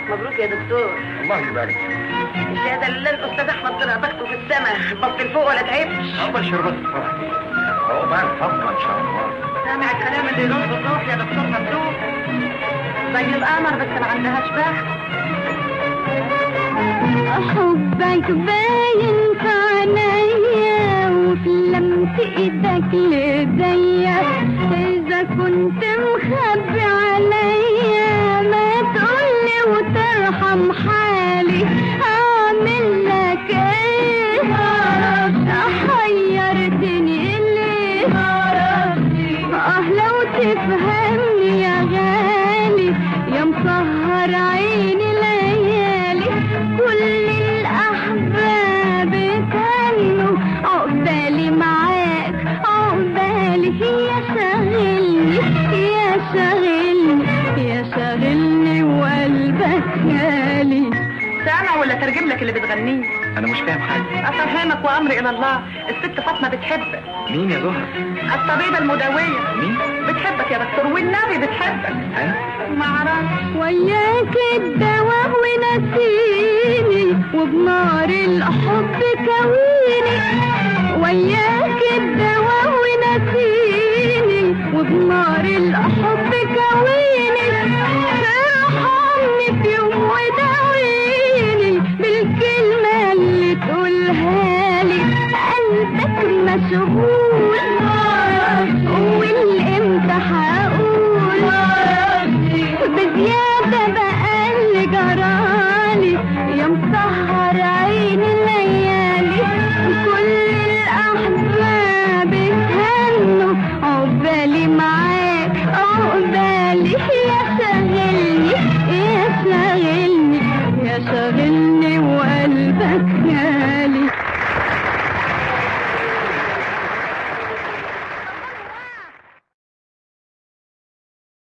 مبروك يا دكتور الله يبارك الشهاده لله الاستاذ احمد طلع طاقته في السماء بص لفوق ولا تعبش ابشر بس عقبال فترة ان شاء الله سامع الكلام اللي يرد الروح يا دكتور مبروك زي القمر بس ما عندهاش بخت حبك باين في عينيا وفي لمس ايدك ليديا اذا كنت مخبي عليا ما تقولي وترحم حالي اعمل لك ايه حيرتني ليه اه لو تفهمني يا غالي يا مسهر عيني ليالي كل الاحباب كانوا عقبالي معاك عقبالي يا شاغلني يا شاغلني يا شاغلني وقلبك غالي سامع ولا ترجم لك اللي بتغنيه انا مش فاهم حاجة افهمك وامري الى الله الست فاطمه بتحبك مين يا زهر الطبيبه المداويه مين بتحبك يا دكتور والنبي بتحبك انا ما اعرفش وياك الدواء ونسيني وبنار الحب كويني وياك الدواء ونسيني وبنار الحب كويني ارحمني في يوم وداويني بالكلمة اللي تقولها لي قلبك مشغول